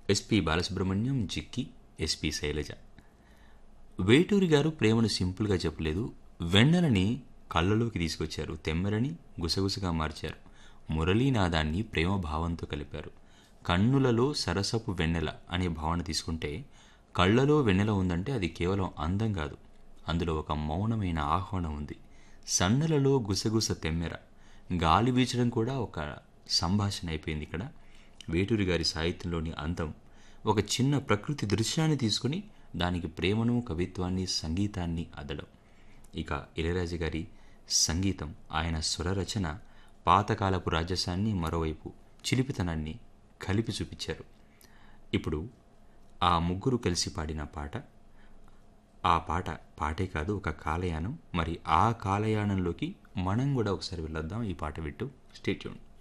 SP Balasubrahmanyam Jikki SP Sailaja Veturi garu ప్రేమను సింపుల్గా చెప్పలేదు వెన్నెలని కళ్ళలోకి తీసుకొచ్చారు తెమ్మెరని గుసగుసగా మార్చారు మురళీనాదాన్ని ప్రేమ భావంతో కలిపారు కన్నులలో సరసపు వెన్నెల అనే భావన తీసుకుంటే కళ్ళలో వెన్నెల ఉందంటే అది కేవలం అందం కాదు అందులో ఒక మౌనమైన ఆహ్వానం ఉంది సన్నలలో గుసగుస తెమ్మెర గాలి వీచడం కూడా ఒక సంభాషణ అయిపోయింది ఇక్కడ వేటూరి గారి సాహిత్యంలోని అందం ఒక చిన్న ప్రకృతి దృశ్యాన్ని తీసుకుని దానికి ప్రేమను కవిత్వాన్ని సంగీతాన్ని అద్దడం ఇక ఇళయరాజు గారి సంగీతం ఆయన స్వరరచన పాతకాలపు రాజసాన్ని మరోవైపు చిలిపితనాన్ని కలిపి చూపించారు ఇప్పుడు ఆ ముగ్గురు కలిసి పాడిన పాట ఆ పాట పాటే కాదు ఒక కాలయానం మరి ఆ కాలయానంలోకి మనం కూడా ఒకసారి వెళ్ళొద్దాం ఈ పాట విట్టు స్టేట్యూన్